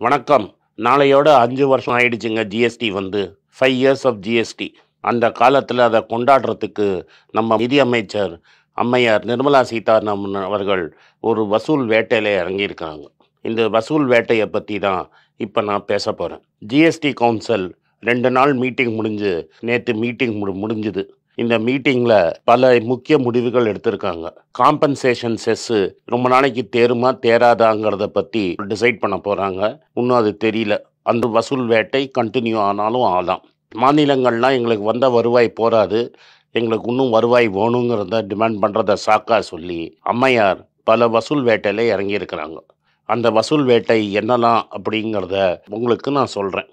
வணக்கம் நாளையோட அஞ்சு வருஷம் ஆயிடுச்சுங்க ஜிஎஸ்டி வந்து ஃபைவ் இயர்ஸ் ஆஃப் ஜிஎஸ்டி அந்த காலத்தில் அதை கொண்டாடுறதுக்கு நம்ம நிதியமைச்சர் அம்மையார் நிர்மலா சீதாராமன் அவர்கள் ஒரு வசூல் வேட்டையில் இறங்கியிருக்காங்க இந்த வசூல் வேட்டையை பற்றி தான் இப்போ நான் பேச போகிறேன் ஜிஎஸ்டி கவுன்சில் ரெண்டு நாள் மீட்டிங் முடிஞ்சு நேற்று மீட்டிங் முடி முடிஞ்சுது இந்த மீட்டிங்கில் பல முக்கிய முடிவுகள் எடுத்திருக்காங்க காம்பன்சேஷன் செஸ்ஸு ரொம்ப நாளைக்கு தேருமா தேராதாங்கிறத பற்றி டிசைட் பண்ண போகிறாங்க இன்னும் அது தெரியல அந்த வசூல் வேட்டை கண்டினியூ ஆனாலும் ஆகலாம் மாநிலங்கள்லாம் எங்களுக்கு வந்த வருவாய் போராது எங்களுக்கு இன்னும் வருவாய் வேணுங்கிறத டிமாண்ட் பண்ணுறத சாக்கா சொல்லி அம்மையார் பல வசூல் வேட்டையில் இறங்கியிருக்கிறாங்க அந்த வசூல் வேட்டை என்னலாம் அப்படிங்கிறத உங்களுக்கு நான் சொல்கிறேன்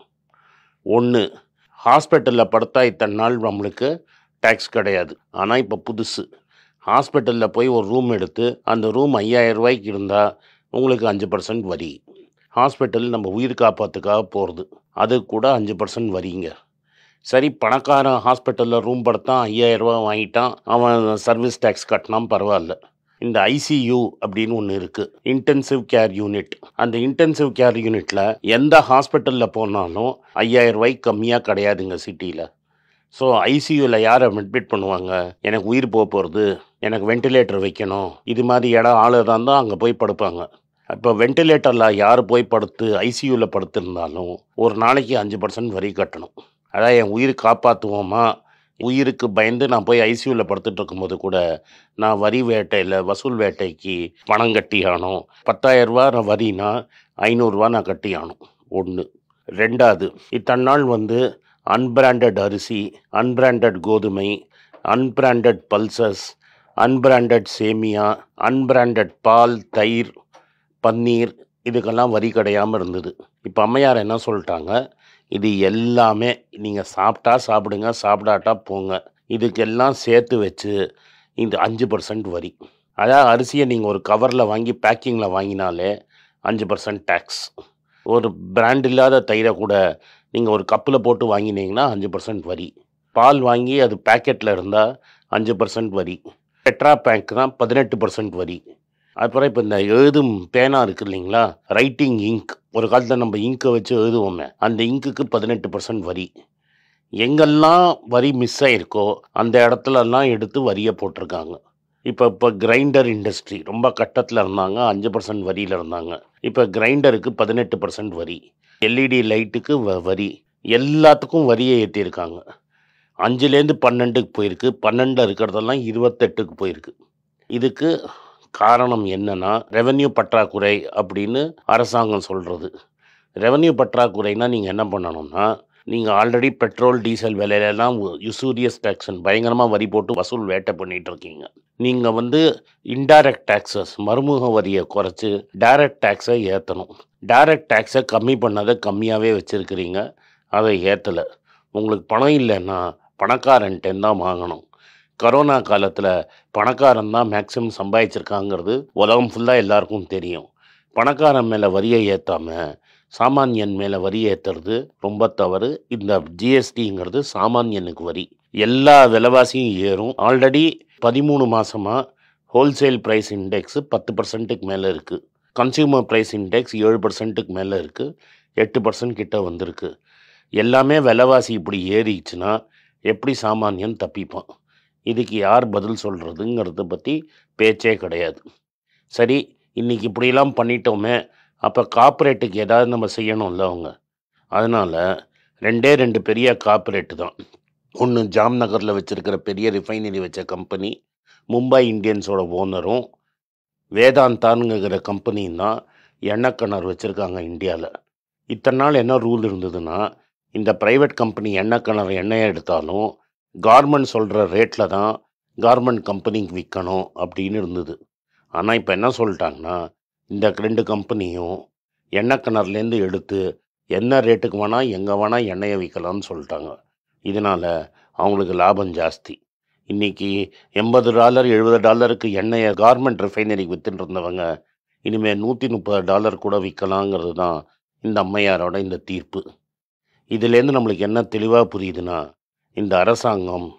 ஒன்று ஹாஸ்பிட்டலில் படுத்தா இத்தனை நாள் நம்மளுக்கு டேக்ஸ் கிடையாது ஆனால் இப்போ புதுசு ஹாஸ்பிட்டலில் போய் ஒரு ரூம் எடுத்து அந்த ரூம் ஐயாயிரம் ரூபாய்க்கு இருந்தால் உங்களுக்கு அஞ்சு பர்சன்ட் வரி ஹாஸ்பிட்டல் நம்ம உயிர் காப்பாற்றுக்காக போகிறது அது கூட அஞ்சு பர்சன்ட் வரிங்க சரி பணக்காரன் ஹாஸ்பிட்டலில் ரூம் படுத்தான் ஐயாயிரம் ரூபாய் வாங்கிட்டான் அவன் சர்வீஸ் டேக்ஸ் கட்டினான் பரவாயில்ல இந்த ஐசியூ அப்படின்னு ஒன்று இருக்குது இன்டென்சிவ் கேர் யூனிட் அந்த இன்டென்சிவ் கேர் யூனிட்டில் எந்த ஹாஸ்பிட்டலில் போனாலும் ஐயாயிரம் ரூபாய்க்கு கம்மியாக கிடையாதுங்க சிட்டியில் ஸோ ஐசியூவில் யாரை அட்மிட் பண்ணுவாங்க எனக்கு உயிர் போக போகிறது எனக்கு வென்டிலேட்டர் வைக்கணும் இது மாதிரி இடம் ஆளு தான் தான் அங்கே போய் படுப்பாங்க இப்போ வென்டிலேட்டரில் யார் போய் படுத்து ஐசியூவில் படுத்திருந்தாலும் ஒரு நாளைக்கு அஞ்சு பர்சன்ட் வரி கட்டணும் அதான் என் உயிர் காப்பாற்றுவோமா உயிருக்கு பயந்து நான் போய் ஐசியூவில் படுத்துட்டு இருக்கும்போது கூட நான் வரி வேட்டையில் வசூல் வேட்டைக்கு பணம் கட்டி ஆனோம் பத்தாயிரரூபா நான் வரினா ஐநூறுரூவா நான் கட்டி ஆனோம் ஒன்று ரெண்டாவது இத்தனை நாள் வந்து அன்பிராண்டட் அரிசி அன்பிராண்டட் கோதுமை அன்பிராண்டட் பல்சஸ் அன்பிராண்டட் சேமியா அன்பிராண்டட் பால் தயிர் பன்னீர் இதுக்கெல்லாம் வரி கிடையாமல் இருந்தது இப்போ அம்மையார் என்ன சொல்லிட்டாங்க இது எல்லாமே நீங்கள் சாப்பிட்டா சாப்பிடுங்க சாப்பிடாட்டா போங்க இதுக்கெல்லாம் சேர்த்து வச்சு இந்த அஞ்சு பர்சன்ட் வரி அதாவது அரிசியை நீங்கள் ஒரு கவரில் வாங்கி பேக்கிங்கில் வாங்கினாலே அஞ்சு பர்சன்ட் டேக்ஸ் ஒரு பிராண்ட் இல்லாத தயிரை கூட நீங்கள் ஒரு கப்பில் போட்டு வாங்கினீங்கன்னா அஞ்சு பர்சன்ட் வரி பால் வாங்கி அது பேக்கெட்டில் இருந்தால் அஞ்சு பர்சன்ட் வரி டெட்ரா பேங்க் தான் பதினெட்டு பர்சன்ட் வரி அப்புறம் இப்போ இந்த எழுதும் பேனா இருக்கு இல்லைங்களா ரைட்டிங் இங்க் ஒரு காலத்தில் நம்ம இங்கை வச்சு எழுதுவோமே அந்த இங்குக்கு பதினெட்டு பர்சன்ட் வரி எங்கெல்லாம் வரி மிஸ் ஆயிருக்கோ அந்த இடத்துலலாம் எடுத்து வரியை போட்டிருக்காங்க இப்போ இப்போ கிரைண்டர் இண்டஸ்ட்ரி ரொம்ப கட்டத்தில் இருந்தாங்க அஞ்சு பர்சன்ட் வரியில் இருந்தாங்க இப்போ கிரைண்டருக்கு பதினெட்டு பர்சன்ட் வரி எல்இடி லைட்டுக்கு வ வரி எல்லாத்துக்கும் வரியை ஏற்றிருக்காங்க அஞ்சுலேருந்து பன்னெண்டுக்கு போயிருக்கு பன்னெண்டில் இருக்கிறதெல்லாம் இருபத்தெட்டுக்கு போயிருக்கு இதுக்கு காரணம் என்னன்னா ரெவென்யூ பற்றாக்குறை அப்படின்னு அரசாங்கம் சொல்கிறது ரெவென்யூ பற்றாக்குறைனா நீங்கள் என்ன பண்ணணும்னா நீங்கள் ஆல்ரெடி பெட்ரோல் டீசல் விலையிலலாம் யுசூரியஸ் டேக்ஸன் பயங்கரமாக வரி போட்டு வசூல் வேட்டை பண்ணிட்டு இருக்கீங்க நீங்கள் வந்து இன்டைரக்ட் டேக்ஸஸ் மறுமுக வரியை குறைச்சி டைரக்ட் டேக்ஸை ஏற்றணும் டைரக்ட் டேக்ஸை கம்மி பண்ணதை கம்மியாகவே வச்சுருக்கிறீங்க அதை ஏற்றலை உங்களுக்கு பணம் இல்லைன்னா பணக்காரன்ட்டேன் தான் வாங்கணும் கரோனா காலத்தில் பணக்காரன் தான் மேக்ஸிமம் சம்பாதிச்சிருக்காங்கிறது உலகம் ஃபுல்லாக எல்லாருக்கும் தெரியும் பணக்காரன் மேலே வரியை ஏற்றாமல் சாமானியன் மேலே வரி ஏற்றுறது ரொம்ப தவறு இந்த ஜிஎஸ்டிங்கிறது சாமானியனுக்கு வரி எல்லா விலைவாசியும் ஏறும் ஆல்ரெடி பதிமூணு மாதமாக ஹோல்சேல் ப்ரைஸ் இண்டெக்ஸு பத்து பர்சன்ட்டுக்கு மேலே இருக்குது கன்சியூமர் ப்ரைஸ் இண்டெக்ஸ் ஏழு பர்சன்ட்டுக்கு மேலே இருக்குது எட்டு பர்சன்ட் கிட்ட வந்திருக்கு எல்லாமே விலைவாசி இப்படி ஏறிச்சுன்னா எப்படி சாமானியன் தப்பிப்பான் இதுக்கு யார் பதில் சொல்கிறதுங்கிறத பற்றி பேச்சே கிடையாது சரி இன்றைக்கி இப்படியெல்லாம் பண்ணிட்டோமே அப்போ கார்ப்பரேட்டுக்கு ஏதாவது நம்ம செய்யணும்ல அவங்க அதனால் ரெண்டே ரெண்டு பெரிய கார்ப்பரேட்டு தான் ஒன்று ஜாம்நகரில் வச்சுருக்கிற பெரிய ரிஃபைனரி வச்ச கம்பெனி மும்பை இந்தியன்ஸோட ஓனரும் வேதாந்தான்ங்கிற கம்பெனியும் தான் எண்ணெய் கிணறு வச்சுருக்காங்க இந்தியாவில் இத்தனை நாள் என்ன ரூல் இருந்ததுன்னா இந்த ப்ரைவேட் கம்பெனி எண்ணெய் கிணறு எண்ணெயை எடுத்தாலும் கார்மெண்ட் சொல்கிற ரேட்டில் தான் கார்மெண்ட் கம்பெனிக்கு விற்கணும் அப்படின்னு இருந்தது ஆனால் இப்போ என்ன சொல்லிட்டாங்கன்னா இந்த ரெண்டு கம்பெனியும் எண்ணெய் கிணறுலேருந்து எடுத்து என்ன ரேட்டுக்கு வேணால் எங்கே வேணால் எண்ணெயை விற்கலாம்னு சொல்லிட்டாங்க இதனால் அவங்களுக்கு லாபம் ஜாஸ்தி இன்றைக்கி எண்பது டாலர் எழுபது டாலருக்கு எண்ணெயை கார்மெண்ட் ரிஃபைனரிக்கு விற்றுட்டு இருந்தவங்க இனிமேல் நூற்றி முப்பது டாலர் கூட விற்கலாங்கிறது தான் இந்த அம்மையாரோட இந்த தீர்ப்பு இதுலேருந்து நம்மளுக்கு என்ன தெளிவாக புரியுதுன்னா இந்த அரசாங்கம்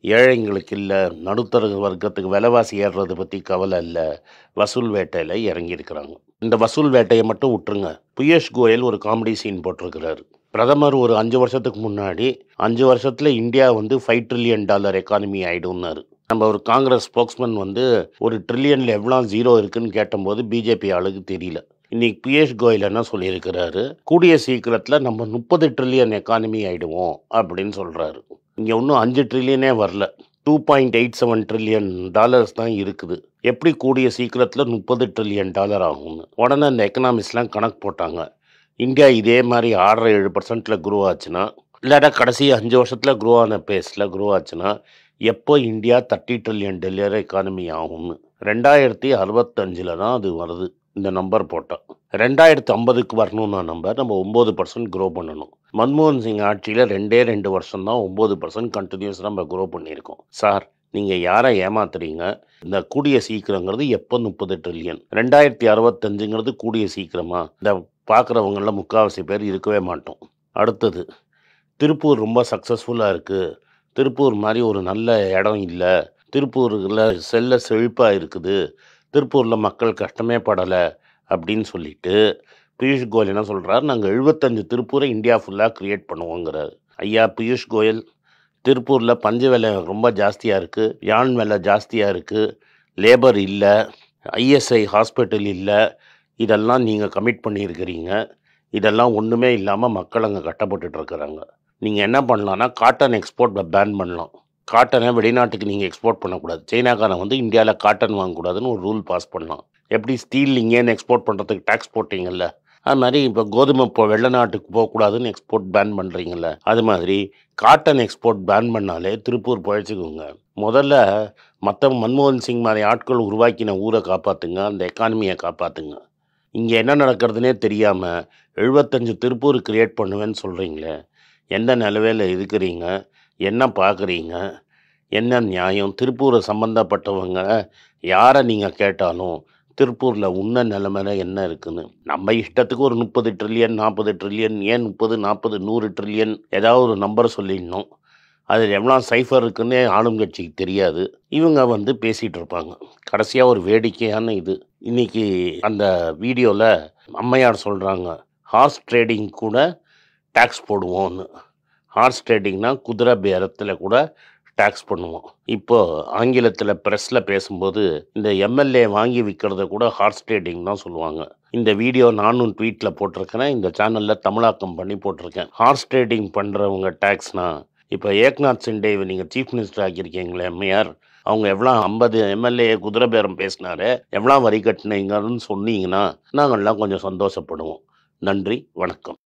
ஏழைங்களுக்கு இல்லை நடுத்தர வர்க்கத்துக்கு விலைவாசி ஏறுறதை பற்றி கவலை இல்லை வசூல் வேட்டையில் இறங்கியிருக்கிறாங்க இந்த வசூல் வேட்டையை மட்டும் விட்டுருங்க பியூஷ் கோயல் ஒரு காமெடி சீன் போட்டிருக்கிறாரு பிரதமர் ஒரு அஞ்சு வருஷத்துக்கு முன்னாடி அஞ்சு வருஷத்தில் இந்தியா வந்து ஃபைவ் ட்ரில்லியன் டாலர் எக்கானமி ஆகிடும்னாரு நம்ம ஒரு காங்கிரஸ் ஸ்போக்ஸ்மேன் வந்து ஒரு ட்ரில்லியனில் எவ்வளோ ஜீரோ இருக்குன்னு கேட்டபோது பிஜேபி ஆளுக்கு தெரியல இன்னைக்கு பியூஷ் கோயல் என்ன சொல்லியிருக்கிறாரு கூடிய சீக்கிரத்தில் நம்ம முப்பது ட்ரில்லியன் எக்கானமி ஆகிடுவோம் அப்படின்னு சொல்கிறாரு இங்கே இன்னும் அஞ்சு ட்ரில்லியனே வரல two point eight seven trillion dollars தான் இருக்குது எப்படி கூடிய சீக்கிரத்தில் முப்பது ட்ரில்லியன் டாலர் ஆகும்னு உடனே அந்த எக்கனாமிக்ஸ்லாம் கணக்கு போட்டாங்க இந்தியா இதே மாதிரி ஆறரை ஏழு பர்சன்ட்டில் குரோ ஆச்சுன்னா இல்லாட்டா கடைசி அஞ்சு வருஷத்தில் குரோ ஆன பேஸில் குரோ ஆச்சுன்னா எப்போ India thirty trillion dollar economy ஆகும்னு ரெண்டாயிரத்தி அறுபத்தஞ்சில் தான் அது வருது இந்த நம்பர் போட்டால் ரெண்டாயிரத்து ஐம்பதுக்கு வரணும்னா நம்பர் நம்ம ஒம்பது பர்சன்ட் க்ரோ பண்ணணும் மன்மோகன் சிங் ஆட்சியில் ரெண்டே ரெண்டு வருஷம் தான் ஒம்பது பர்சன்ட் கண்டினியூஸ் நம்ம க்ரோ பண்ணியிருக்கோம் சார் நீங்கள் யாரை ஏமாத்துறீங்க இந்த கூடிய சீக்கிரங்கிறது எப்போ முப்பது ட்ரில்லியன் ரெண்டாயிரத்தி அறுபத்தஞ்சுங்கிறது கூடிய சீக்கிரமா இந்த பார்க்குறவங்களில் முக்கால்வாசி பேர் இருக்கவே மாட்டோம் அடுத்தது திருப்பூர் ரொம்ப சக்ஸஸ்ஃபுல்லாக இருக்குது திருப்பூர் மாதிரி ஒரு நல்ல இடம் இல்லை திருப்பூரில் செல்ல செழிப்பாக இருக்குது திருப்பூரில் மக்கள் கஷ்டமே படலை அப்படின்னு சொல்லிட்டு பியூஷ் கோயல் என்ன சொல்கிறார் நாங்கள் எழுபத்தஞ்சு திருப்பூரை இந்தியா ஃபுல்லாக க்ரியேட் பண்ணுவோங்கிறார் ஐயா பியூஷ் கோயல் திருப்பூரில் பஞ்ச விலை ரொம்ப ஜாஸ்தியாக இருக்குது யான் விலை ஜாஸ்தியாக இருக்குது லேபர் இல்லை ஐஎஸ்ஐ ஹாஸ்பிட்டல் இல்லை இதெல்லாம் நீங்கள் கமிட் பண்ணியிருக்கிறீங்க இதெல்லாம் ஒன்றுமே இல்லாமல் மக்கள் அங்கே கஷ்டப்பட்டுட்டு இருக்கிறாங்க நீங்கள் என்ன பண்ணலான்னா காட்டன் எக்ஸ்போர்ட் பேன் பண்ணலாம் காட்டனை வெளிநாட்டுக்கு நீங்கள் எக்ஸ்போர்ட் பண்ணக்கூடாது சைனாக்காரன் வந்து இந்தியாவில் காட்டன் வாங்கக்கூடாதுன்னு ஒரு ரூல் பாஸ் பண்ணலாம் எப்படி ஸ்டீல் இங்கேன்னு எக்ஸ்போர்ட் பண்ணுறதுக்கு டேக்ஸ் போட்டிங்கல்ல அது மாதிரி இப்போ கோதுமை இப்போ வெளிநாட்டுக்கு போகக்கூடாதுன்னு எக்ஸ்போர்ட் பேன் பண்ணுறீங்கல்ல அது மாதிரி காட்டன் எக்ஸ்போர்ட் பேன் பண்ணாலே திருப்பூர் பழச்சிக்கோங்க முதல்ல மற்ற மன்மோகன் சிங் மாதிரி ஆட்கள் உருவாக்கின ஊரை காப்பாற்றுங்க அந்த எக்கானமியை காப்பாற்றுங்க இங்கே என்ன நடக்கிறதுனே தெரியாமல் எழுபத்தஞ்சு திருப்பூர் கிரியேட் பண்ணுவேன்னு சொல்கிறீங்களே எந்த நிலவையில் இருக்கிறீங்க என்ன பார்க்குறீங்க என்ன நியாயம் திருப்பூரை சம்மந்தப்பட்டவங்க யாரை நீங்கள் கேட்டாலும் திருப்பூரில் உன்ன நிலைமையில என்ன இருக்குன்னு நம்ம இஷ்டத்துக்கு ஒரு முப்பது ட்ரில்லியன் நாற்பது ட்ரில்லியன் ஏன் முப்பது நாற்பது நூறு ட்ரில்லியன் ஏதாவது ஒரு நம்பர் சொல்லிடணும் அதில் எவ்வளோ சைஃபர் இருக்குன்னே ஆளுங்கட்சிக்கு தெரியாது இவங்க வந்து பேசிகிட்டு இருப்பாங்க கடைசியாக ஒரு வேடிக்கையான இது இன்னைக்கு அந்த வீடியோவில் அம்மையார் சொல்கிறாங்க ஹார்ஸ் ட்ரேடிங் கூட டேக்ஸ் போடுவோம்னு ஹார்ஸ் ட்ரேடிங்னா குதிரை பேரத்தில் கூட டேக்ஸ் பண்ணுவோம் இப்போ ஆங்கிலத்தில் ப்ரெஸ்ஸில் பேசும்போது இந்த எம்எல்ஏ வாங்கி விற்கிறத கூட ஹார்ஸ் ட்ரேடிங் தான் சொல்லுவாங்க இந்த வீடியோ நானும் ட்வீட்டில் போட்டிருக்கேன் இந்த சேனலில் தமிழாக்கம் பண்ணி போட்டிருக்கேன் ஹார்ஸ் ட்ரேடிங் பண்ணுறவங்க டேக்ஸ்னா இப்போ ஏக்நாத் சிண்டேவை நீங்கள் சீஃப் மினிஸ்டர் ஆக்கியிருக்கீங்களே எம்ஐஆர் அவங்க எவ்வளோ ஐம்பது எம்எல்ஏ குதிரை பேரம் பேசினாரு எவ்வளோ வரி கட்டினீங்கன்னு சொன்னீங்கன்னா நாங்கள்லாம் கொஞ்சம் சந்தோஷப்படுவோம் நன்றி வணக்கம்